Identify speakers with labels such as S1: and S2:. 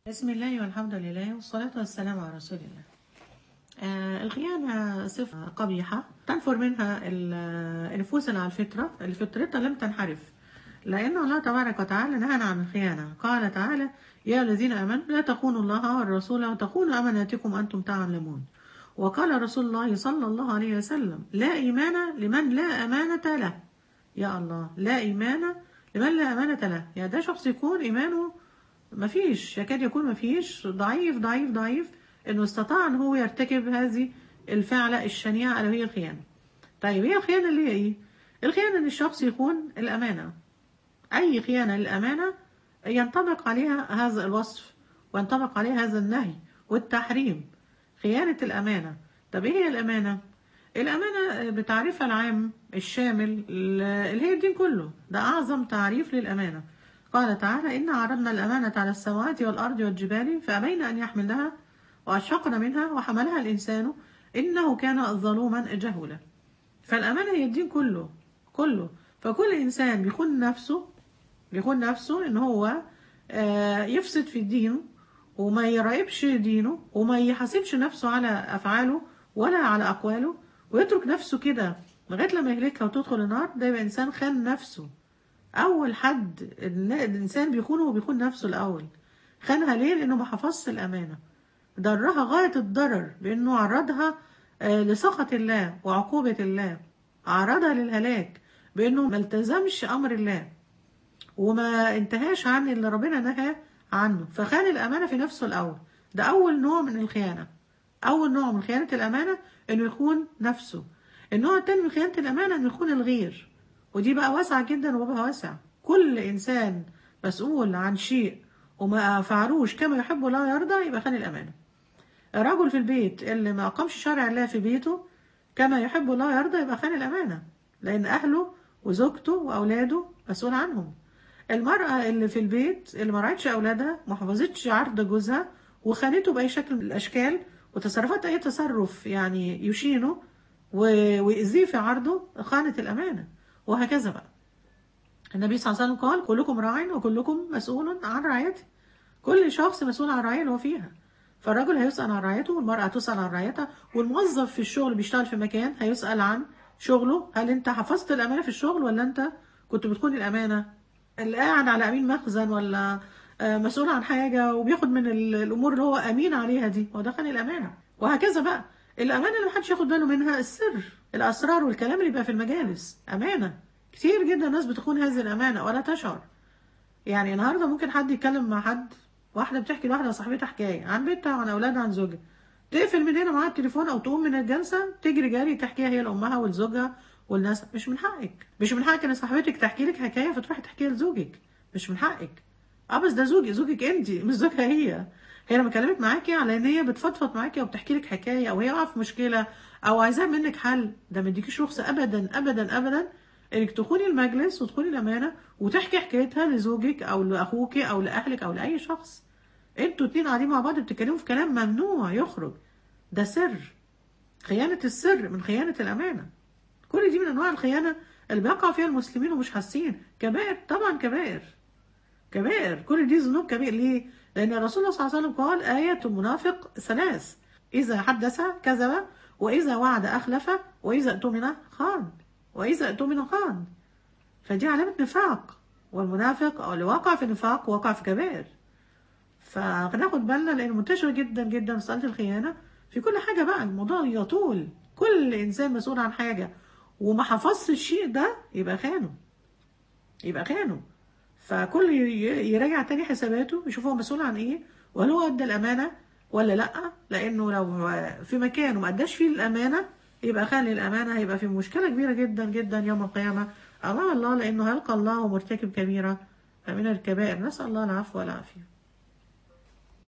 S1: بسم الله والحمد لله والصلاة والسلام على رسول الله آه الخيانة صفة قبيحة تنفر منها ال- النفوس اللي على الفطرة اللي فطرتها لم تنحرف لأن الله تبارك وتعالى نهانا عن الخيانة قال تعالى يا الذين آمنوا لا تخونوا الله والرسول وتخونوا أماناتكم وأنتم تعلمون وقال رسول الله صلى الله عليه وسلم لا إيمان لمن لا أمانة له يا الله لا إيمان لمن لا أمانة له يعني ده شخص يكون إيمانه مفيش يكاد يكون مفيش ضعيف ضعيف ضعيف انه استطاع ان هو يرتكب هذه الفعلة الشنيعة اللي هي الخيانة طيب هي الخيانة اللي هي ايه الخيانة ان الشخص يخون الامانة اي خيانة للامانة ينطبق عليها هذا الوصف وينطبق عليها هذا النهي والتحريم خيانة الامانة طب ايه هي الامانة الامانة بتعريفها العام الشامل اللي هي الدين كله ده اعظم تعريف للامانة قال تعالى إن عرضنا الأمانة على السماوات والأرض والجبال فأبين أن يحملنها وأشفقن منها وحملها الإنسان إنه كان ظلوما جهولا فالأمانة هي الدين كله كله فكل إنسان بيخون نفسه بيخون نفسه إن هو آه، يفسد في دينه وما يراقبش دينه وما يحاسبش نفسه على أفعاله ولا على أقواله ويترك نفسه كده لغاية لما يهلكها وتدخل النار ده يبقى إنسان خان نفسه اول حد الن- الانسان بيخونه هو بيخون نفسه الاول خانها ليه لانه ما حفظش الامانه ضرها غايه الضرر بانه عرضها آه، لسخط الله وعقوبه الله عرضها للهلاك بانه ما التزمش امر الله وما انتهاش عن اللي ربنا نهى عنه فخان الامانه في نفسه الاول ده اول نوع من الخيانه اول نوع من خيانه الامانه انه يخون نفسه النوع التاني من خيانه الامانه انه يخون الغير ودي بقى واسعة جدا وبابها واسع كل إنسان مسؤول عن شيء وما فعلوش كما يحب ولا يرضى يبقى خان الأمانة الرجل في البيت اللي ما أقامش شرع الله في بيته كما يحب ولا يرضى يبقى خان الأمانة لأن أهله وزوجته وأولاده مسؤول عنهم المرأة اللي في البيت اللي ما راعتش أولادها ما حفظتش عرض جوزها وخانته بأي شكل من الأشكال وتصرفات أي تصرف يعني يشينه و- ويأذيه في عرضه خانت الأمانة وهكذا بقى النبي صلى الله عليه وسلم قال كلكم راع وكلكم مسؤول عن رعيته كل شخص مسؤول عن الرعية اللي هو فيها فالرجل هيسأل عن رعيته والمرأة تسأل عن رعيتها والموظف في الشغل بيشتغل في مكان هيسأل عن شغله هل انت حفظت الأمانة في الشغل ولا انت كنت بتخون الأمانة اللي قاعد على أمين مخزن ولا آه، مسؤول عن حاجة وبياخد من ال- الأمور اللي هو أمين عليها دي هو ده خان الأمانة وهكذا بقى الأمانة اللي محدش ياخد باله منها السر الأسرار والكلام اللي بيبقى في المجالس أمانة كتير جدا ناس بتخون هذه الأمانة ولا تشعر يعني النهارده ممكن حد يتكلم مع حد واحدة بتحكي لواحدة صاحبتها حكاية عن بنتها عن أولادها عن زوجها تقفل من هنا معاها التليفون أو تقوم من الجلسة تجري جري تحكيها هي لأمها ولزوجها والناس مش من حقك مش من حقك إن صاحبتك تحكي لك حكاية فتروحي تحكيها لزوجك مش من حقك اه بس ده زوجي زوجك انت مش زوجها هي هي لما كلمت معاكي على ان هي بتفضفض معاكي او بتحكي لك حكايه او هي واقعه في مشكله او عايزاها منك حل ده ما يديكيش رخصه ابدا ابدا ابدا انك تخوني المجلس وتخوني الامانه وتحكي حكايتها لزوجك او لاخوك او لاهلك او لاي شخص انتوا اتنين قاعدين مع بعض بتتكلموا في كلام ممنوع يخرج ده سر خيانه السر من خيانه الامانه كل دي من انواع الخيانه اللي بيقع فيها المسلمين ومش حاسين كبائر طبعا كبائر كبائر كل دي ذنوب كبير ليه؟ لأن الرسول صلى الله عليه وسلم قال آية المنافق ثلاث إذا حدث كذب وإذا وعد أخلف وإذا اؤتمن خان وإذا اؤتمن خان فدي علامة نفاق والمنافق أو اللي وقع في نفاق وقع في كبائر فناخد بالنا لأن منتشر جدا جدا مسألة الخيانة في كل حاجة بقى الموضوع يطول كل إنسان مسؤول عن حاجة وما حفظش الشيء ده يبقى خانه يبقى خانه فكل ي- يراجع تاني حساباته يشوف هو مسؤول عن ايه وهل هو ادى الامانه ولا لا لانه لو في مكان وما اداش فيه الامانه يبقى خان الامانه هيبقى في مشكله كبيره جدا جدا يوم القيامه امام الله لانه هيلقى الله مرتكب كبيره من الكبائر نسال الله العفو والعافيه